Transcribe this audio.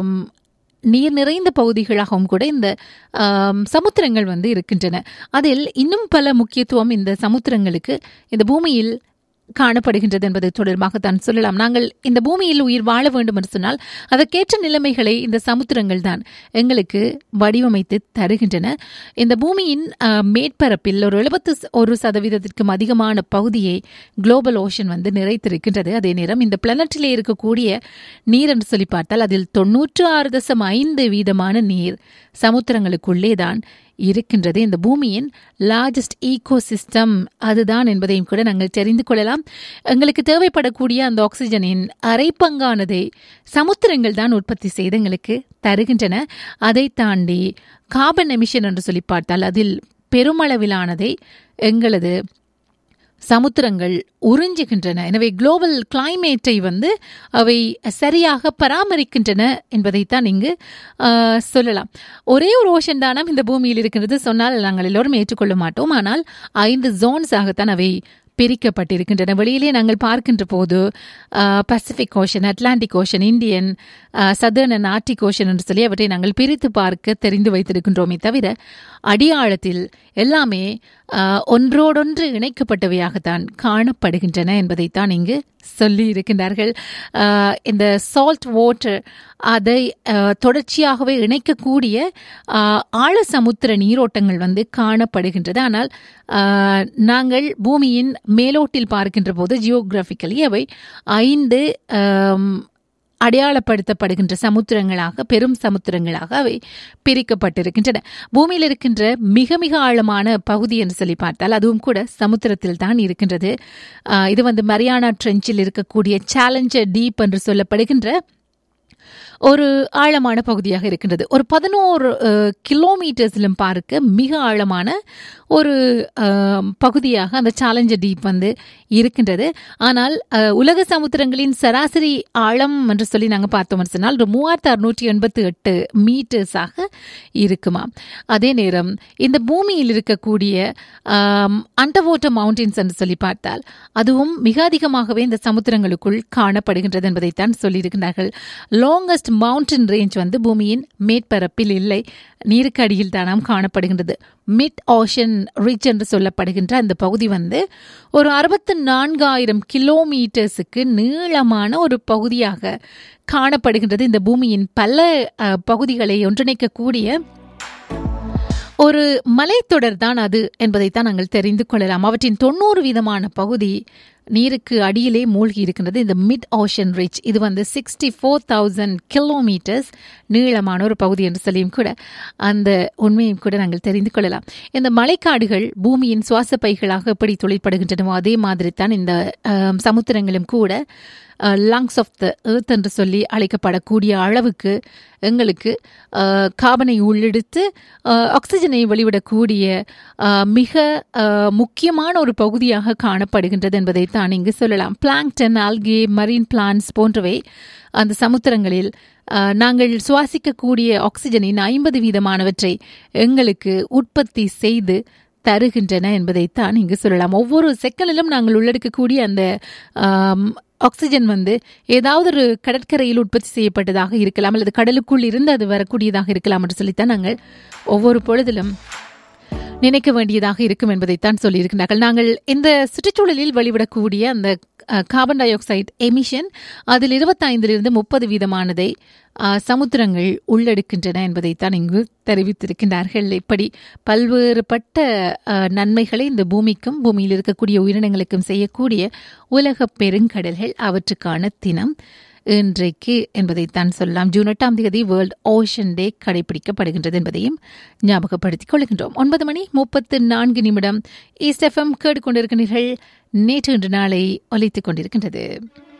ஆம், நீர் நிறைந்த பகுதிகளாகவும் கூட இந்த ஆம், சமுத்திரங்கள் வந்து இருக்கின்றன அதில் இன்னும் பல முக்கியத்துவம் இந்த சமுத்திரங்களுக்கு இந்த பூமியில் காணப்படுகின்றது என்பது தொடர்பாக தான் சொல்லலாம் நாங்கள் இந்த பூமியில் உயிர் வாழ வேண்டும் என்று சொன்னால் அதற்கேற்ற நிலைமைகளை இந்த சமுத்திரங்கள் தான் எங்களுக்கு வடிவமைத்து தருகின்றன இந்த பூமியின் அஹ், மேற்பரப்பில் ஒரு எழுபத்து ஒரு சதவீதத்திற்கும் அதிகமான பகுதியை குளோபல் ஓஷன் வந்து நிறைத்திருக்கின்றது அதே நேரம் இந்த பிளானட்டிலே இருக்கக்கூடிய நீர் என்று சொல்லி பார்த்தால் அதில் தொன்னூற்று ஆறு தசம் ஐந்து வீதமான நீர் சமுத்திரங்களுக்குள்ளே தான் இருக்கின்றது இந்த பூமியின் லார்ஜஸ்ட் ஈகோ சிஸ்டம் அதுதான் என்பதையும் கூட நாங்கள் தெரிந்து கொள்ளலாம் எங்களுக்கு தேவைப்படக்கூடிய அந்த ஆக்சிஜனின் அரை பங்கானதை சமுத்திரங்கள் தான் உற்பத்தி செய்து எங்களுக்கு தருகின்றன அதை தாண்டி கார்பன் எமிஷன் என்று சொல்லி பார்த்தால் அதில் பெருமளவிலானதை எங்களது சமுத்திரங்கள் உறிஞ்சுகின்றன எனவே குளோபல் கிளைமேட்டை வந்து அவை சரியாக பராமரிக்கின்றன என்பதைத்தான் இங்கு ஆஹ், சொல்லலாம் ஒரே ஒரு ஓஷன் தானம் இந்த பூமியில் இருக்கின்றது சொன்னால் நாங்கள் எல்லோரும் ஏற்றுக்கொள்ள மாட்டோம் ஆனால் ஐந்து ஜோன்ஸாகத்தான் அவை பிரிக்கப்பட்டிருக்கின்றன வெளியிலே நாங்கள் பார்க்கின்ற போது Pacific Ocean Atlantic Ocean Indian Southern and Arctic Ocean என்று சொல்லி அவற்றை நாங்கள் பிரித்து பார்க்க தெரிந்து வைத்திருக்கின்றோமே தவிர அடியாழத்தில் எல்லாமே ஆஹ், ஒன்றோடொன்று இணைக்கப்பட்டவையாகத்தான் காணப்படுகின்றன என்பதைத்தான் இங்கு சொல்லி இருக்கின்றார்கள் ஆஹ், இந்த சால்ட் வாட்டர் அதை ஆஹ், தொடர்ச்சியாகவே இணைக்கக்கூடிய ஆஹ், ஆழ சமுத்திர நீரோட்டங்கள் வந்து காணப்படுகின்றது ஆனால் ஆஹ், நாங்கள் பூமியின் மேலோட்டில் பார்க்கின்ற போது ஜியோகிராபிக்கலி அவை ஐந்து ஆம், அடையாளப்படுத்தப்படுகின்ற சமுத்திரங்களாக பெரும் சமுத்திரங்களாக அவை பிரிக்கப்பட்டிருக்கின்றன பூமியில் இருக்கின்ற மிக மிக ஆழமான பகுதி என்று சொல்லி பார்த்தால் அதுவும் கூட சமுத்திரத்தில் தான் இருக்கின்றது ஆஹ், இது வந்து மரியானா ட்ரெஞ்சில் இருக்கக்கூடிய சேலஞ்சர் டீப் என்று சொல்லப்படுகின்ற ஒரு ஆழமான பகுதியாக இருக்கின்றது ஒரு பதினோரு கிலோமீட்டர்ஸிலும் பார்க்க மிக ஆழமான ஒரு அஹ், பகுதியாக அந்த சேலஞ்சர் டீப் வந்து இருக்கின்றது ஆனால் அஹ், உலக சமுத்திரங்களின் சராசரி ஆழம் என்று சொல்லி நாங்கள் பார்த்தோம்னு சொன்னால் ஒரு மூவாயிரத்து அறுநூற்றி எண்பத்தி எட்டு மீட்டர்ஸாக இருக்குமா அதே நேரம் இந்த பூமியில் இருக்கக்கூடிய அண்டர் வாட்டர் மவுண்டன்ஸ் என்று சொல்லி பார்த்தால் அதுவும் மிக அதிகமாகவே இந்த சமுத்திரங்களுக்குள் காணப்படுகின்றது என்பதைத்தான் சொல்லியிருக்கிறார்கள் லாங்கஸ்ட் மவுண்டன் ரேஞ்ச் வந்து பூமியின் மேற்பரப்பில் இல்லை நீருக்கு அடியில் தானாம் காணப்படுகின்றது மிட் ஓஷன் ரிச் என்று சொல்லப்படுகின்ற அந்த பகுதி வந்து ஒரு அறுபத்து நான்காயிரம் கிலோமீட்டர்ஸுக்கு நீளமான ஒரு பகுதியாக காணப்படுகின்றது இந்த பூமியின் பல அஹ், பகுதிகளை ஒன்றிணைக்கக்கூடிய ஒரு மலைத்தொடர் தான் அது என்பதைத்தான் நாங்கள் தெரிந்து கொள்ளலாம் அவற்றின் தொண்ணூறு வீதமான பகுதி நீருக்கு அடியிலே மூழ்கி இருக்கின்றது இந்த மிட் ஓஷன் ரிச் இது வந்து சிக்ஸ்டி ஃபோர் தௌசண்ட் கிலோமீட்டர்ஸ் நீளமான ஒரு பகுதி என்று சொல்லியும் கூட அந்த உண்மையும் கூட நாங்கள் தெரிந்து கொள்ளலாம் இந்த மலைக்காடுகள் பூமியின் சுவாச பைகளாக எப்படி தொழிற்படுகின்றனவோ அதே மாதிரி தான் இந்த அஹ், சமுத்திரங்களும் கூட லங்ஸ் ஆஃப் த எர்த் என்று சொல்லி அழைக்கப்படக்கூடிய அளவுக்கு எங்களுக்கு அஹ், கார்பனை உள்ளெடுத்து அஹ், ஆக்சிஜனை வெளிவிடக்கூடிய அஹ், மிக அஹ், முக்கியமான ஒரு பகுதியாக காணப்படுகின்றது என்பதை தான் இங்கு சொல்லலாம் பிளாங்டன் ஆல்கே மரீன் பிளான்ஸ் போன்றவை அந்த சமுத்திரங்களில் அஹ், நாங்கள் சுவாசிக்கக்கூடிய ஆக்சிஜனின் ஐம்பது வீதமானவற்றை எங்களுக்கு உற்பத்தி செய்து தருகின்றன என்பதைத்தான் இங்கு சொல்லலாம் ஒவ்வொரு செகண்டிலும் நாங்கள் உள்ளெடுக்கக்கூடிய அந்த ஆம், ஆக்சிஜன் வந்து ஏதாவது ஒரு கடற்கரையில் உற்பத்தி செய்யப்பட்டதாக இருக்கலாம் அல்லது கடலுக்குள் இருந்து அது வரக்கூடியதாக இருக்கலாம் என்று சொல்லித்தான் நாங்கள் ஒவ்வொரு பொழுதிலும் நினைக்க வேண்டியதாக இருக்கும் என்பதைத்தான் சொல்லியிருக்கிறார்கள் நாங்கள் இந்த சுற்றுச்சூழலில் வெளிவிடக்கூடிய அந்த ah, carbon dioxide emission அதில் இருபத்தைந்திலிருந்து முப்பது வீதமானதை அஹ், சமுத்திரங்கள் உள்ளெடுக்கின்றன என்பதைத்தான் இங்கு தெரிவித்திருக்கின்றார்கள் இப்படி பல்வேறுபட்ட அஹ், நன்மைகளை இந்த பூமிக்கும் பூமியில் இருக்கக்கூடிய உயிரினங்களுக்கும் செய்யக்கூடிய உலக பெருங்கடல்கள் அவற்றுக்கான தினம் இன்றைக்கு என்பதைத்தான் சொல்லலாம் ஜூன் எட்டாம் தேதி வேர்ல்ட் ஓஷன் டே கடைபிடிக்கப்படுகின்றது என்பதையும் ஞாபகப்படுத்திக் கொள்கின்றோம் ஒன்பது மணி முப்பத்து நான்கு நிமிடம் ஈஸ்ட் எஃப்எம் கேட்டுக்கொண்டிருக்கிறீர்கள் நேற்று இன்று நாளை ஒலித்துக் கொண்டிருக்கின்றது